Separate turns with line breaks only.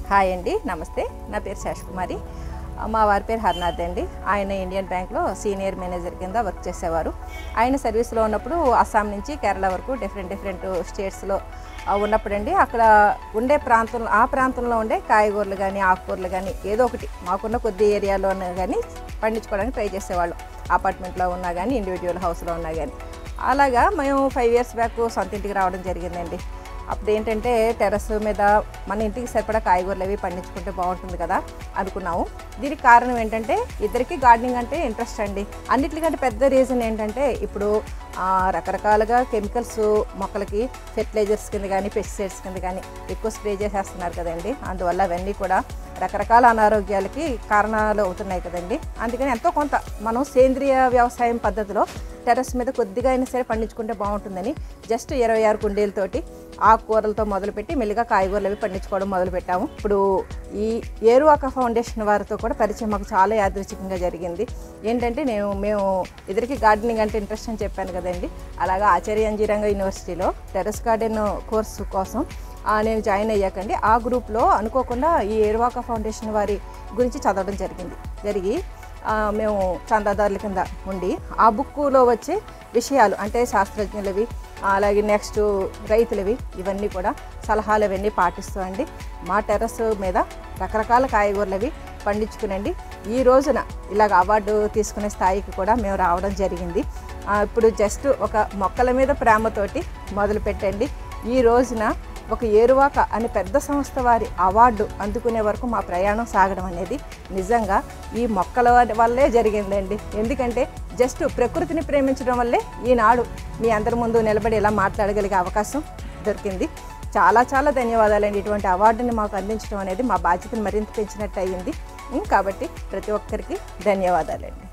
hi అండి నమస్తే నా పేరు శేష్ కుమారి ఆ, మా వారి పేరు హర్నాథ్ అండి ఆయన ఇండియన్ బ్యాంక్లో సీనియర్ మేనేజర్ కింద వర్క్ చేసేవారు ఆయన సర్వీస్లో ఉన్నప్పుడు అస్సాం నుంచి కేరళ వరకు డిఫరెంట్ డిఫరెంట్ స్టేట్స్లో ఆ, ఉన్నప్పుడండి అక్కడ ఉండే ప్రాంతంలో ఆ ప్రాంతంలో ఉండే కాయగూరలు కానీ ఆకుకూరలు కానీ ఏదో ఒకటి మాకున్న కొద్ది ఏరియాలో కానీ పండించుకోవడానికి ట్రై చేసేవాళ్ళం అపార్ట్మెంట్లో ఉన్నా కానీ ఇండివిజువల్ హౌస్లో ఉన్నా కానీ అలాగా మేము ఫైవ్ ఇయర్స్ బ్యాక్ సొంత ఇంటికి రావడం జరిగిందండి అప్పుడు ఏంటంటే టెర్రస్ మీద మన ఇంటికి సరిపడా కాయగూరలు అవి పండించుకుంటే బాగుంటుంది కదా అనుకున్నాము దీనికి కారణం ఏంటంటే ఇద్దరికి గార్డెనింగ్ అంటే ఇంట్రెస్ట్ అండి అన్నిటికంటే పెద్ద రీజన్ ఏంటంటే ఇప్పుడు ఆ, రకరకాలుగా కెమికల్స్ మొక్కలకి ఫెర్టిలైజర్స్ కింద కానీ పెస్టిసైడ్స్ కింద కానీ ఎక్కువ స్ప్రే చేసేస్తున్నారు కదండి అందువల్ల అవన్నీ కూడా రకరకాల అనారోగ్యాలకి కారణాలు అవుతున్నాయి కదండి అందుకని ఎంతో కొంత మనం సేంద్రియ వ్యవసాయం పద్ధతిలో టెర్రస్ మీద కొద్దిగా అయినా సరే పండించుకుంటే బాగుంటుందని జస్ట్ ఇరవై ఆరు కుండీలతోటి ఆకుకూరలతో మొదలుపెట్టి మెల్లిగా కాయగూరలు అవి పండించుకోవడం మొదలుపెట్టాము ఇప్పుడు ఈ ఏరువాక ఫౌండేషన్ వారితో కూడా పరిచయం మాకు చాలా యాదృచ్ఛికంగా జరిగింది ఏంటంటే నేను మేము ఇద్దరికి గార్డెనింగ్ అంటే ఇంట్రెస్ట్ అని చెప్పాను కదండి అలాగా ఆచార్య అంజీరంగ యూనివర్సిటీలో టెర్రస్ గార్డెన్ కోర్సు కోసం ఆ, నేను జాయిన్ అయ్యాకండి ఆ గ్రూప్లో అనుకోకుండా ఈ ఏరువాక ఫౌండేషన్ వారి గురించి చదవడం జరిగింది జరిగి ఆ, మేము చందాదారుల కింద ఉండి ఆ బుక్కులో వచ్చే విషయాలు అంటే శాస్త్రజ్ఞులవి అలాగే నెక్స్ట్ రైతులవి ఇవన్నీ కూడా సలహాలు అవన్నీ పాటిస్తూ అండి మా టెర్రస్ మీద రకరకాల కాయగూరలవి పండించుకునండి ఈ రోజున ఇలాగ అవార్డు తీసుకునే స్థాయికి కూడా మేము రావడం జరిగింది ఆ, ఇప్పుడు జస్ట్ ఒక మొక్కల మీద ప్రేమతోటి మొదలు పెట్టండి ఈ రోజున ఒక ఏరువాక అనే పెద్ద సంస్థ వారి అవార్డు అందుకునే వరకు మా ప్రయాణం సాగడం అనేది నిజంగా ఈ మొక్కల వల్లే జరిగిందండి ఎందుకంటే జస్ట్ ప్రకృతిని ప్రేమించడం వల్లే ఈనాడు మీ అందరి ముందు నిలబడి ఇలా మాట్లాడగలిగే అవకాశం దొరికింది చాలా చాలా ధన్యవాదాలండి ఇటువంటి అవార్డుని మాకు అందించడం అనేది మా బాధ్యతను మరింత పెంచినట్టు అయ్యింది ఉం, కాబట్టి ప్రతి ఒక్కరికి ధన్యవాదాలండి